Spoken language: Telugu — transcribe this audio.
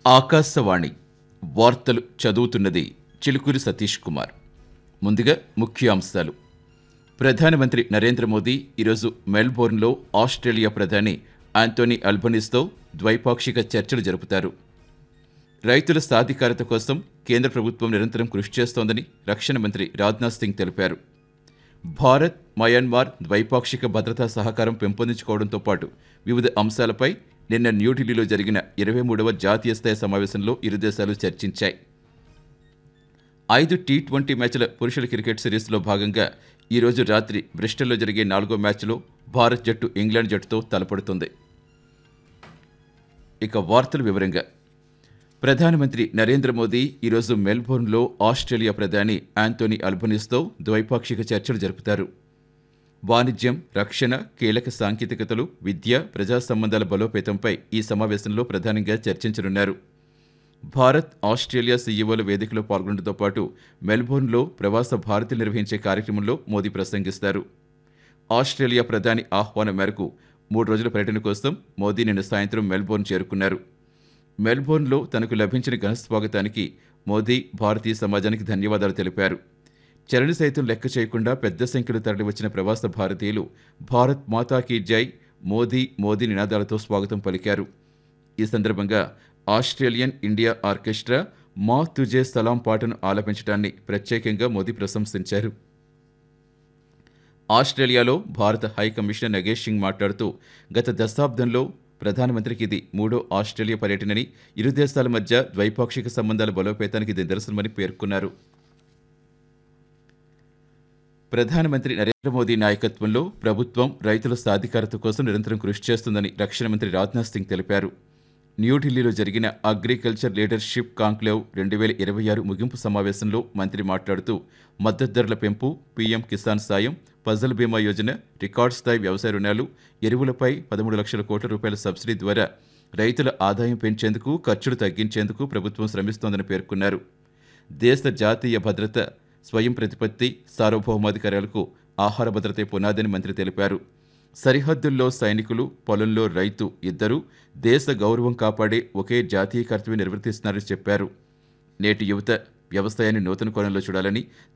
ఆకాశవాణి వార్తలు చదువుతున్నది చిలుకూరి సతీష్ కుమార్ ముందుగా ముఖ్యాంశాలు ప్రధానమంత్రి నరేంద్ర మోదీ ఈరోజు మెల్బోర్న్లో ఆస్ట్రేలియా ప్రధాని ఆంటోనీ అల్బనీస్తో ద్వైపాక్షిక చర్చలు జరుపుతారు రైతుల సాధికారత కోసం కేంద్ర ప్రభుత్వం నిరంతరం కృషి చేస్తోందని రక్షణ మంత్రి రాజ్నాథ్ సింగ్ తెలిపారు భారత్ మయన్మార్ ద్వైపాక్షిక భద్రతా సహకారం పెంపొందించుకోవడంతో పాటు వివిధ అంశాలపై నిన్న న్యూఢిల్లీలో జరిగిన ఇరవై మూడవ జాతీయ స్థాయి సమావేశంలో ఇరు దేశాలు చర్చించాయి ఐదు టీ ట్వంటీ మ్యాచ్ల పురుషుల క్రికెట్ సిరీస్లో భాగంగా ఈరోజు రాత్రి బ్రిస్టల్లో జరిగే నాలుగో మ్యాచ్లో భారత్ జట్టు ఇంగ్లాండ్ జట్టుతో తలపడుతుంది ఇక వార్తల వివరంగా ప్రధానమంత్రి నరేంద్ర మోదీ ఈరోజు మెల్బోర్న్లో ఆస్ట్రేలియా ప్రధాని ఆంటోనీ అల్బనీస్తో ద్వైపాక్షిక చర్చలు జరుపుతారు వాణిజ్యం రక్షణ కీలక సాంకేతికతలు విద్య ప్రజా సంబంధాల బలోపేతంపై ఈ సమావేశంలో ప్రధానంగా చర్చించనున్నారు భారత్ ఆస్ట్రేలియా సీఈఓల వేదికలో పాల్గొనడంతో పాటు మెల్బోర్న్లో ప్రవాస భారతీయులు నిర్వహించే కార్యక్రమంలో మోదీ ప్రసంగిస్తారు ఆస్ట్రేలియా ప్రధాని ఆహ్వానం మేరకు మూడు రోజుల పర్యటన కోసం మోదీ నిన్న సాయంత్రం మెల్బోర్న్ చేరుకున్నారు మెల్బోర్న్లో తనకు లభించిన ఘన స్వాగతానికి మోదీ భారతీయ సమాజానికి ధన్యవాదాలు తెలిపారు చరణ సైతం లెక్క చేయకుండా పెద్ద సంఖ్యలో తరలివచ్చిన ప్రవాస భారతీయులు భారత్ మాతా కీ జై మోదీ మోదీ నినాదాలతో స్వాగతం పలికారు ఈ సందర్భంగా ఆస్ట్రేలియన్ ఇండియా ఆర్కెస్ట్రా మా తుజే సలాం పాటను ఆలపించడాన్ని ప్రత్యేకంగా మోదీ ప్రశంసించారు ఆస్ట్రేలియాలో భారత హై కమిషనర్ నగేష్ సింగ్ మాట్లాడుతూ గత దశాబ్దంలో ప్రధానమంత్రికి ఇది మూడో ఆస్ట్రేలియా పర్యటనని ఇరు దేశాల మధ్య ద్వైపాక్షిక సంబంధాల బలోపేతానికి ఇది నిదర్శనమని పేర్కొన్నారు ప్రధానమంత్రి నరేంద్ర మోదీ నాయకత్వంలో ప్రభుత్వం రైతుల సాధికారత కోసం నిరంతరం కృషి చేస్తుందని రక్షణ మంత్రి రాజ్నాథ్ సింగ్ తెలిపారు న్యూఢిల్లీలో జరిగిన అగ్రికల్చర్ లీడర్షిప్ కాంక్లేవ్ రెండు వేల ఇరవై ఆరు ముగింపు సమావేశంలో మంత్రి మాట్లాడుతూ మద్దతు ధరల పెంపు పీఎం కిసాన్ సాయం పజల్ బీమా యోజన రికార్డ్ స్థాయి వ్యవసాయ రుణాలు ఎరువులపై పదమూడు లక్షల కోట్ల రూపాయల సబ్సిడీ ద్వారా రైతుల ఆదాయం పెంచేందుకు ఖర్చులు తగ్గించేందుకు ప్రభుత్వం శ్రమిస్తోందని పేర్కొన్నారు దేశ జాతీయ భద్రత స్వయం ప్రతిపత్తి సార్వభౌమాధికారాలకు ఆహార భద్రతే పునాదని మంత్రి తెలిపారు సరిహద్దుల్లో సైనికులు పొలంలో రైతు ఇద్దరూ దేశ గౌరవం కాపాడే ఒకే జాతీయ కర్తవ్యం నిర్వర్తిస్తున్నారని చెప్పారు నేటి యువత వ్యవసాయాన్ని నూతన కోణంలో చూడాలని